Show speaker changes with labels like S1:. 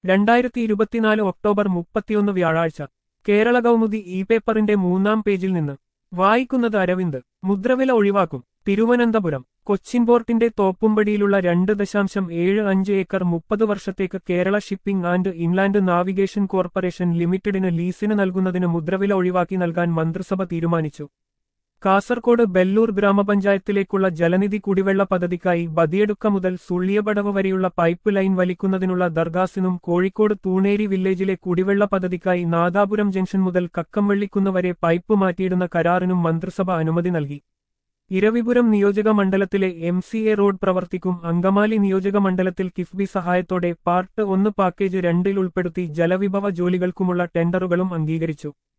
S1: രണ്ടായിരത്തി ഇരുപത്തിനാല് ഒക്ടോബർ മുപ്പത്തിയൊന്ന് വ്യാഴാഴ്ച കേരള കൗമുദി ഇ പേപ്പറിന്റെ മൂന്നാം പേജിൽ നിന്ന് വായിക്കുന്നത് അരവിന്ദ് മുദ്രവില ഒഴിവാക്കും തിരുവനന്തപുരം കൊച്ചിൻ പോർട്ടിന്റെ തോപ്പുംപടിയിലുള്ള രണ്ട് ദശാംശം ഏഴ് അഞ്ച് ഏക്കർ മുപ്പത് വർഷത്തേക്ക് Kerala shipping and inland navigation corporation ലിമിറ്റഡിന് ലീസിന് നൽകുന്നതിന് മുദ്രവില ഒഴിവാക്കി നൽകാൻ മന്ത്രിസഭ തീരുമാനിച്ചു കാസർകോട് ബെല്ലൂർ ഗ്രാമപഞ്ചായത്തിലേക്കുള്ള ജലനിധി കുടിവെള്ള പദ്ധതിക്കായി ബദിയടുക്ക മുതൽ സുള്ളിയപടവ് വരെയുള്ള പൈപ്പ് ലൈൻ വലിക്കുന്നതിനുള്ള ദർഗാസിനും കോഴിക്കോട് തൂണേരി വില്ലേജിലെ കുടിവെള്ള പദ്ധതിക്കായി നാദാപുരം ജംഗ്ഷൻ മുതൽ കക്കംവള്ളിക്കുന്ന് വരെ പൈപ്പ് മാറ്റിയിടുന്ന കരാറിനും മന്ത്രിസഭ അനുമതി നൽകി ഇരവിപുരം നിയോജക മണ്ഡലത്തിലെ എം സി എ റോഡ് പ്രവർത്തിക്കും അങ്കമാലി നിയോജക മണ്ഡലത്തിൽ കിഫ്ബി സഹായത്തോടെ പാർട്ട് ഒന്ന് പാക്കേജ് രണ്ടിൽ ഉൾപ്പെടുത്തി ജലവിഭവ ജോലികൾക്കുമുള്ള ടെൻഡറുകളും അംഗീകരിച്ചു